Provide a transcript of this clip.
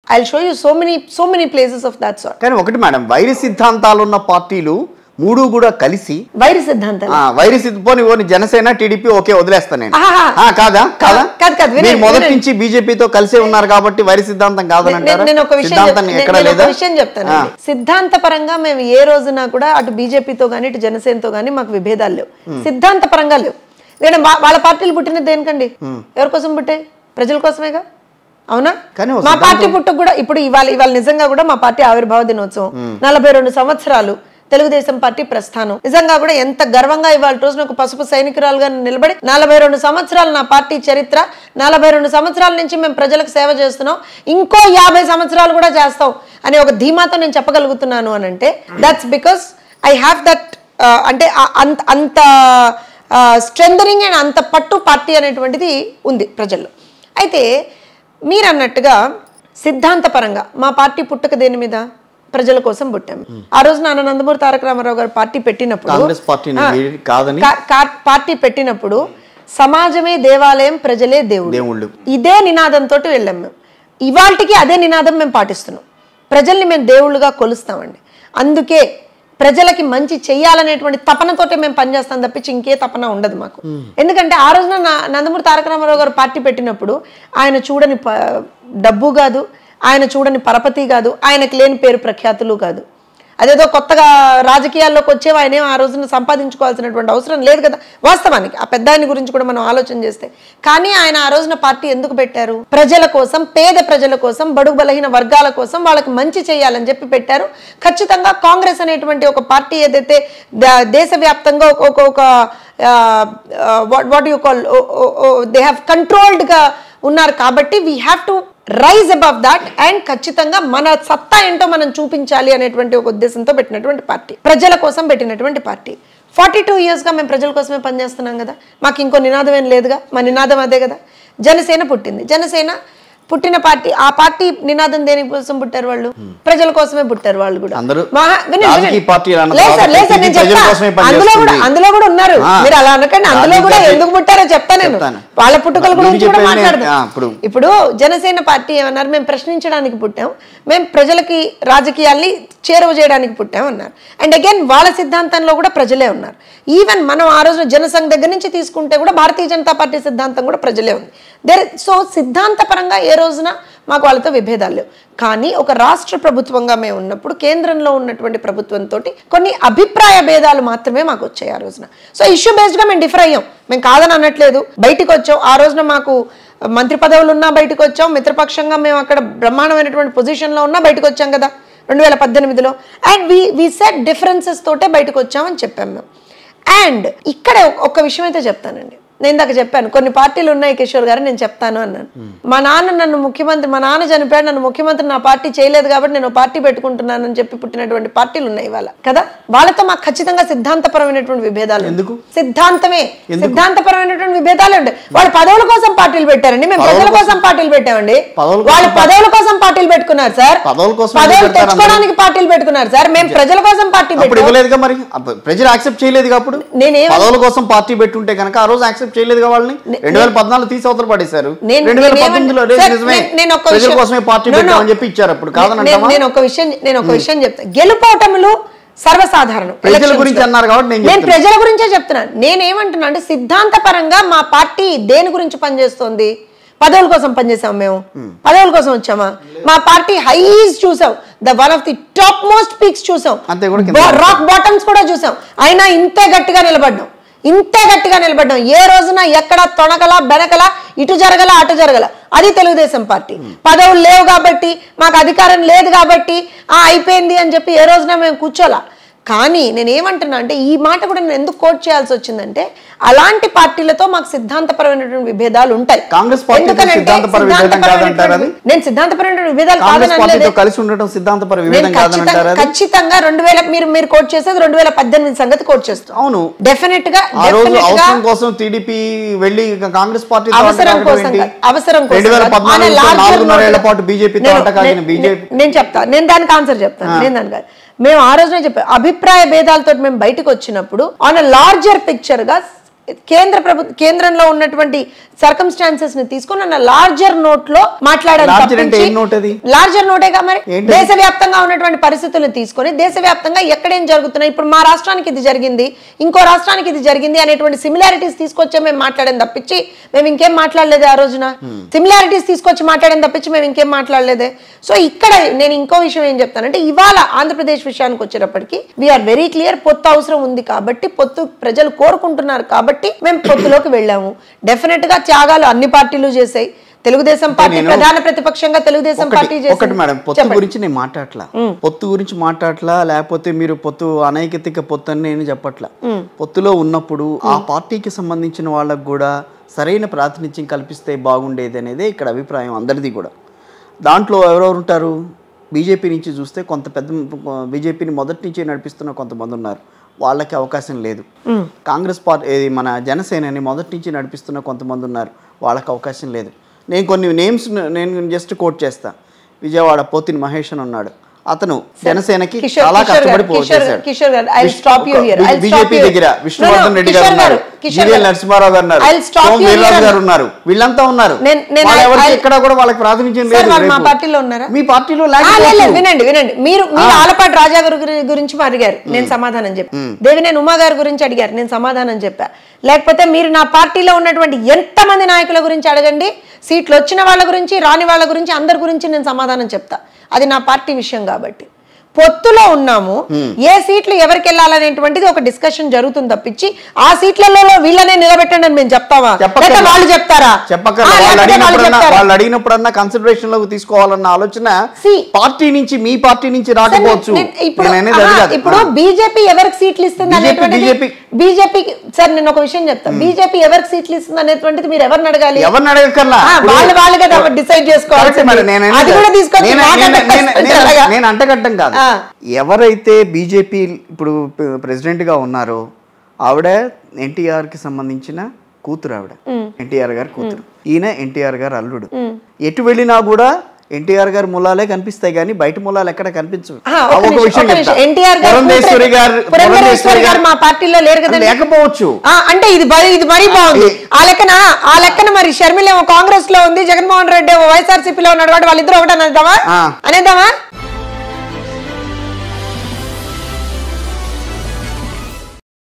I show you so many so many places of that sort కానీ ఒకటి madam వైరి సిద్ధాంతాలు ఉన్న పార్టీలు మూడు కూడా కలిసి వైరి సిద్ధాంతం ఆ, వైరి సిద్ధ పోని ఓని జనసేన టీడీపీ ఓకే వదిలేస్తాను నేను ఆహా. ఆ, కాదా కాదా కాదు, కాదు, వినండి, మీరు మొదటి వినండి. నుంచి బీజేపీతో కలిసే ఉన్నారు కాబట్టి వైరి సిద్ధాంతం కాదని నేను- అంటారా నేను ఒక విషయం సిద్ధాంతం చెప్- ఎక్కడ నేను ఒక లేదా విషయం చెప్తాను సిద్ధాంత పరంగా మేము ఏ రోజున కూడా అటు బీజేపీతో కానీ ఇటు జనసేనతో కానీ మాకు విభేదాలు లేవు సిద్ధాంత పరంగా లేవు నేను వా- వాళ్ళ పార్టీలు పుట్టినది దేనికండి ఎవరి కోసం పుట్టాయి ప్రజల కోసమేగా అవునా కానీ ఓ మా పార్టీ పుట్టుకు కూడా ఇప్పుడు ఇవాళ ఇవాళ నిజంగా కూడా మా పార్టీ ఆవిర్భావ దినోత్సవం నలభై రెండు సంవత్సరాలు తెలుగుదేశం పార్టీ ప్రస్థానం నిజంగా కూడా ఎంత గర్వంగా ఇవాళ రోజున ఒక పసుపు సైనికురాలుగా నిలబడి నలభై రెండు సంవత్సరాలు నా పార్టీ చరిత్ర నలభై రెండు సంవత్సరాల నుంచి మేము ప్రజలకు సేవ చేస్తున్నాం ఇంకో యాభై సంవత్సరాలు కూడా చేస్తాం అనే ఒక ధీమాతో నేను చెప్పగలుగుతున్నాను అని అంటే that's because I have that అంటే ఆ- అంత అంత స్ట్రెంథనింగ్ అండ్ అంత పట్టు పార్టీ అనేటువంటిది ఉంది ప్రజల్లో అయితే మీరు అన్నట్టుగా సిద్ధాంతపరంగా మా పార్టీ పుట్టుక దేని మీద ప్రజల కోసం పుట్టాము ఆ రోజు నాన్న నందమూరి తారక రామారావు గారు పార్టీ పెట్టినప్పుడు కాంగ్రెస్ పార్టీని ఆ, వీడి- కాదని కా- కా- పార్టీ పెట్టినప్పుడు సమాజమే దేవాలయం ప్రజలే దేవుడు దేవుళ్ళు ఇదే నినాదంతో వెళ్ళాం మేము ఇవాళకి అదే నినాదం మేము పాటిస్తున్నాం ప్రజల్ని మేము దేవుళ్ళుగా కొలుస్తామండి అందుకే ప్రజలకి మంచి చెయ్యాలనేటువంటి తపనతోటే మేము పనిచేస్తాం తప్పించి ఇంకే తపన ఉండదు మాకు ఎందుకంటే ఆ రోజున నా- నందమూరి తారక రామారావు గారు పార్టీ పెట్టినప్పుడు ఆయన చూడని ప- డబ్బు కాదు ఆయన చూడని పరపతి కాదు ఆయనకు లేని పేరు ప్రఖ్యాతులు కాదు అదేదో కొత్తగా రాజకీయాల్లోకి వచ్చేవి ఆయన ఏం ఆ రోజున సంపాదించుకోవాల్సినటువంటి అవసరం లేదు కదా వాస్తవానికి ఆ పెద్ద ఆయన గురించి కూడా మనం ఆలోచన చేస్తే కానీ ఆయన ఆ రోజున పార్టీ ఎందుకు పెట్టారు ప్రజల కోసం పేద ప్రజల కోసం బడుగు బలహీన వర్గాల కోసం వాళ్ళకి మంచి చేయాలని చెప్పి పెట్టారు ఖచ్చితంగా కాంగ్రెస్ అనేటువంటి ఒక పార్టీ ఏదైతే ద- దేశవ్యాప్తంగా ఒక ఒక ఒక what you call they have కంట్రోల్డ్గా ఉన్నారు కాబట్టి we have to rise above that and ఖచ్చితంగా మన సత్తా ఏంటో మనం చూపించాలి అనేటువంటి ఒక ఉద్దేశంతో పెట్టినటువంటి పార్టీ ప్రజల కోసం పెట్టినటువంటి పార్టీ ఫార్టీ టూ ఇయర్స్గా మేము ప్రజల కోసమే పనిచేస్తున్నాం కదా మాకు ఇంకో నినాదం ఏం లేదుగా మా నినాదం అదే కదా జనసేన పుట్టింది జనసేన పుట్టిన పార్టీ ఆ పార్టీ నినాదం దేని కోసం పుట్టారు వాళ్ళు ప్రజల కోసమే పుట్టారు వాళ్ళు కూడా అందరూ మహా- వినండి, రాజకీయ వినండి. పార్టీలు అన్న లేదు సార్, తర్వాత లేదు సార్, నేను ఇది ప్రజల చెప్తా. కోసమే అందులో కూడా పనిచేస్తుంది. అందులో కూడా ఉన్నారు ఆ. మీరు అలా అనకండి అందులో కూడా రాజకీయ ఎందుకు పుట్టారో చెప్తా నేను చెప్తాను. వాళ్ళ పుట్టుకల మీరు గురించి కూడా చెప్పేది నేను- మాట్లాడదాం ఆ, ఇప్పుడు ఇప్పుడు జనసేన పార్టీ ఏమన్నారు మేము ప్రశ్నించడానికి పుట్టాం మేము ప్రజలకి రాజకీయాల్ని చేరువ చేయడానికి పుట్టాం అన్నారు అండ్ అగైన్ వాళ్ళ సిద్ధాంతంలో కూడా ప్రజలే ఉన్నారు ఈవెన్ మనం ఆ రోజున జనసంఘ్ దగ్గర నుంచి తీసుకుంటే కూడా భారతీయ జనతా పార్టీ సిద్ధాంతం కూడా ప్రజలే ఉంది దేర్ సో సిద్ధాంతపరంగా ఏ రోజున మాకు వాళ్ళతో విభేదాలు లేవు కానీ ఒక రాష్ట్ర ప్రభుత్వంగా మేము ఉన్నప్పుడు కేంద్రంలో ఉన్నటువంటి ప్రభుత్వంతో కొన్ని అభిప్రాయ భేదాలు మాత్రమే మాకు వచ్చాయి ఆ రోజున సో ఇష్యూ బేస్డ్గా మేము డిఫర్ అయ్యాం మేము కాదని అనట్లేదు బయటికి వచ్చాం ఆ రోజున మాకు మంత్రి పదవులు ఉన్నా బయటకు వచ్చాం మిత్రపక్షంగా మేము అక్కడ బ్రహ్మాండమైనటువంటి పొజిషన్లో ఉన్నా బయటకు వచ్చాం కదా రెండు వేల పద్దెనిమిదిలో and we we set differences తోటే బయటకు వచ్చామని చెప్పాం మేము అండ్ ఇక్కడ ఒక- ఒక విషయం అయితే చెప్తానండి నేను ఇందాక చెప్పాను కొన్ని పార్టీలు ఉన్నాయి కిషోర్ గారు నేను చెప్తాను అన్నాను మా నాన్న నన్ను ముఖ్యమంత్రి మా నాన్న చనిపోయాడు నన్ను ముఖ్యమంత్రి నా పార్టీ చేయలేదు కాబట్టి నేను పార్టీ పెట్టుకుంటున్నాను అని చెప్పి పుట్టినటువంటి పార్టీలు ఉన్నాయి ఇవాళ కదా వాళ్ళతో మాకు ఖచ్చితంగా సిద్ధాంతపరమైనటువంటి విభేదాలు ఉన్నాయి. ఎందుకు? సిద్ధాంతమే సిద్ధాంతపరమైనటువంటి విభేదాలు ఉంటాయి వాళ్ళు పదవుల కోసం పార్టీలు పెట్టారండి మేము ప్రజల కోసం పార్టీలు పెట్టామండి పదవుల కోసం వాళ్ళు పదవుల కోసం పార్టీలు పెట్టుకున్నారు సార్ పదవుల కోసం పదవులు ఎందుకు పెడతారు తెచ్చుకోవడానికి పార్టీలు పెట్టుకున్నారు సార్ మేము ప్రజల కోసం పార్టీ అప్పుడు పెట్టాం ఇవ్వలేదుగా మరి అప్పుడు ప్రజలు యాక్సెప్ట్ చేయలేదుగా అప్పుడు నేనేం పదవుల కోసం పార్టీ పెట్టుంటే కనుక ఆ రోజు యాక్సెప్ట్ చేయలేదుగా వాళ్ళని రెండు వేల పద్నాలుగు తీసి అవతల పడేశారు నేను- రెండు వేల నేనేమన్- పద్దెనిమిదిలో లేదు సార్, నిజమే నేను- నేను ఒక్క ప్రజల విషయం- కోసమే పార్టీ No, no. పెట్టామని చెప్పి ఇచ్చారు అప్పుడు కాదని నేను- అంటామా నేను ఒక విషయం నేను ఒక విషయం చెప్తా గెలుపోటములు సర్వసాధారణం ప్రజల elections గురించి లో. అన్నారు కాబట్టి నేను నేను చెప్తున్నా. ప్రజల గురించే చెప్తున్నాను నేనేమంటున్నా అంటే సిద్ధాంతపరంగా మా పార్టీ దేని గురించి పనిచేస్తోంది పదవుల కోసం పనిచేసాం మేము పదవుల కోసం వచ్చామా మా పార్టీ హైస్ చూసాం the one of the topmost peaks చూసాం అంతే కూడా కింద రాక్ బాటమ్స్ కూడా చూసాం అయినా ఇంతే గట్టిగా నిలబడ్డాం ఇంతే గట్టిగా నిలబడ్డాం ఏ రోజున ఎక్కడ తొణకల బెనకల ఇటు జరగల అటు జరగల అది తెలుగుదేశం పార్టీ పదవులు లేవు కాబట్టి మాకు అధికారం లేదు కాబట్టి ఆ అయిపోయింది అని చెప్పి ఏ రోజున మేము కూర్చోలా కానీ నేను ఏమంటున్నా అంటే ఈ మాట కూడా నేను ఎందుకు కోట్ చేయాల్సి వచ్చిందంటే అలాంటి పార్టీలతో మాకు సిద్ధాంతపరమైనటువంటి విభేదాలు ఉంటాయి కాంగ్రెస్ పార్టీతో ఎందుకనంటే సిద్ధాంతపర విభేదం సిద్ధాంతపరమైనటువంటి- కాదంటారా అది? నేను సిద్ధాంతపరమైన విభేదాలు కాంగ్రెస్ కాదని పార్టీతో అనలేదే. కలిసి ఉండటం సిద్ధాంతపర నేను విభేదం కాదని ఖచ్చితంగా అంటారా అది? ఖచ్చితంగా రెండు వేల మీరు మీరు కోట్ చేసేది రెండు వేల పద్దెనిమిది సంగతి కోట్ చేస్తాం అవును డెఫినెట్ గా ఆ రోజు definite గా అవసరం కోసం టీడీపీ వెళ్ళి కాంగ్రెస్ పార్టీ అవసరం కోసం కాదు, అవసరం కోసం రెండు వేల కాదు. పద్నాలుగు ఆయన larger నాలుగున్నర ఏళ్ల note- పాటు బీజేపీతో నేను- అంటకాగిన నేను- బీజేపీ నేను చెప్తా నేను దానికి ఆన్సర్ చెప్తాను నేను దానికి కాదు. మేము ఆ రోజునే చెప్పాం అభిప్రాయ భేదాలతో మేము బయటకు వచ్చినప్పుడు ఆన్ అ లార్జర్ పిక్చర్ గా కేంద్ర ప్రభుత్వ కేంద్రంలో ఉన్నటువంటి సర్కమ్స్టాన్సెస్ ని తీసుకొని నన్ను లార్జర్ నోట్ లో మాట్లాడాను Larger అంటే తప్పించి- ఏం note అది? లార్జర్ నోటేగా మరి ఏంటది? దేశవ్యాప్తంగా ఉన్నటువంటి పరిస్థితులను తీసుకొని దేశవ్యాప్తంగా ఎక్కడేం జరుగుతున్నాయి ఇప్పుడు మా రాష్ట్రానికి ఇది జరిగింది ఇంకో రాష్ట్రానికి ఇది జరిగింది అనేటువంటి సిమిలారిటీస్ తీసుకొచ్చే మేము మాట్లాడేది తప్పించి మేము ఇంకేం మాట్లాడలేదే ఆ రోజున సిమిలారిటీస్ తీసుకొచ్చి మాట్లాడేది తప్పించి మేము ఇంకేం మాట్లాడలేదే సో ఇక్కడ నేను ఇంకో విషయం ఏం చెప్తానంటే ఇవాళ ఆంధ్రప్రదేశ్ విషయానికి వచ్చేటప్పటికి వీఆర్ వెరీ క్లియర్ పొత్తు అవసరం ఉంది కాబట్టి పొత్తు ప్రజలు కోరుకుంటున్నారు కాబట్టి మేము పొత్తులోకి వెళ్ళాము డెఫినెట్ గా త్యాగాలు అన్ని పార్టీలు చేశాయి తెలుగుదేశం పార్టీ నేను- ప్రధాన ప్రతిపక్షంగా తెలుగుదేశం పార్టీ ఒకటి చేసింది. ఒకటి మేడం పొత్తు చెప్పండి. గురించి నేను మాట్లాడట్లా పొత్తు గురించి మాట్లాడట్లా లేకపోతే మీరు పొత్తు అనైతిక పొత్తు అని నేను చెప్పట్లా పొత్తులో ఉన్నప్పుడు ఆ పార్టీకి సంబంధించిన వాళ్ళకు కూడా సరైన ప్రాతినిధ్యం కల్పిస్తే బాగుండేది అనేది ఇక్కడ అభిప్రాయం అందరిది కూడా దాంట్లో ఎవరెవరు ఉంటారు బీజేపీ నుంచి చూస్తే కొంత పెద్ద బీజేపీని మొదటి నుంచి నడిపిస్తున్న కొంతమంది ఉన్నారు వాళ్ళకి అవకాశం లేదు కాంగ్రెస్ పార్టీ ఏది మన జనసేనని మొదటి నుంచి నడిపిస్తున్న కొంతమంది ఉన్నారు వాళ్ళకి అవకాశం లేదు నేను కొన్ని నేమ్స్ నేను జస్ట్ కోట్ చేస్తా విజయవాడ పోతిని మహేష్ అని ఉన్నాడు అతను జనసేనకి కిషోర్- చాలా కిషోర్ కష్టపడి గారు, పోటీ కిషోర్- చేశాడు కిషోర్ గారు, I'll విష్- stop you here. బి- I'll stop బీజేపీ you. దగ్గర No, విష్ణువర్ధన్ no, రెడ్డి కిషోర్ గారు ఉన్నారు గారు, కిషోర్ జీవీఎల్ గారు. నరసింహారావు గారు ఉన్నారు I'll stop Somu you Veerraju here. గారు ఉన్నారు వీళ్ళంతా ఉన్నారు నేను- నేను వాళ్ళు I'll- ఎవరికి I'll- ఎక్కడ కూడా వాళ్ళకి ప్రాతినిధ్యం సార్ లేదు వాళ్ళు మా రేపు. పార్టీలో ఉన్నారా మీ పార్టీలో ఆ, లేదు, లేదు, లేకపోవచ్చు. వినండి వినండి మీరు మీరు ఆలపాటి రాజా గారి గురి- గురించి అడిగారు నేను సమాధానం చెప్పా దేవినేని ఉమా గారి గురించి అడిగారు నేను సమాధానం చెప్పా లేకపోతే మీరు నా పార్టీలో ఉన్నటువంటి ఎంతమంది నాయకుల గురించి అడగండి సీట్లు వచ్చిన వాళ్ళ గురించి రాని వాళ్ళ గురించి అందరి గురించి నేను సమాధానం చెప్తా అది నా పార్టీ విషయం కాబట్టి పొత్తులో ఉన్నాము ఏ సీట్లు ఎవరికి వెళ్ళాలనేటువంటిది ఒక డిస్కషన్ జరుగుతుంది తప్పించి ఆ సీట్లలో వీళ్ళనే నిలబెట్టండి అని మేము చెప్తావా చెప్పక్కర్లా. లేకపోతే వాళ్ళు చెప్తారా చెప్పక్కర్లా. ఆ, వాళ్ళు లేకపోతే వాళ్ళు అడిగినప్పుడన్నా చెప్తారా? వాళ్ళు అడిగినప్పుడన్నా కన్సిడరేషన్ లోకి తీసుకోవాలన్న ఆలోచన See. పార్టీ నుంచి మీ పార్టీ నుంచి రాకపోవచ్చు నేను ఇప్పుడు నేను అనేది అది ఆహా, కాదు. ఇప్పుడు బీజేపీ ఎవరికి సీట్లు ఇస్తుంది BJP అనేటువంటిది BJP బీజేపీకి సార్ నేను ఒక విషయం చెప్తా బీజేపీ ఎవరికి సీట్లు ఇస్తుంది అనేటువంటిది మీరు ఎవరిని అడగాలి ఎవరిని అడగక్కర్లా ఆ, ఇప్పుడు- వాళ్ళు వాళ్ళుగా డిసైడ్ కరెక్ట్ చేసుకోవాలి మరి నేను అనేది- అది కూడా తీసుకొచ్చి నేను- మాట నేను- నేను- కట్టేస్తే నేను- ఎలాగా? నేను అంటగట్టం కాదు ఆ. ఎవరైతే బీజేపీ ఇప్పుడు ప్రెసిడెంట్ గా ఉన్నారో ఆవిడ ఎన్టీఆర్ కి సంబంధించిన కూతురు ఆవిడ ఎన్టీఆర్ గారి కూతురు ఈయన ఎన్టీఆర్ గారు అల్లుడు ఎటు వెళ్ళినా కూడా ఎన్టీఆర్ గారి మూలాలే కనిపిస్తాయి కానీ బయట మూలాలు ఎక్కడ కనిపించవు ఆ, ఆ, ఒక్క ఒక నిమిషం, విషయం ఒక్క నిమిషం. చెప్తా. ఎన్టీఆర్ గారు పురంధేశ్వరి కూతురు- గారు పురంధరేశ్వరి గారు మా పార్టీలో లేరు కదండి లేకపోవచ్చు ఆ, అంటే ఇది మరి ఇది మరీ బాగుంది ఏ- ఆ లెక్కన ఆ లెక్కన మరి షర్మిల ఏమో కాంగ్రెస్ లో ఉంది జగన్మోహన్ రెడ్డి ఏమో వైఎస్ఆర్సీపీలో ఉన్నాడు కాబట్టి వాళ్ళిద్దరు ఒకటి అనేద్దామా ఆ. అనేద్దామా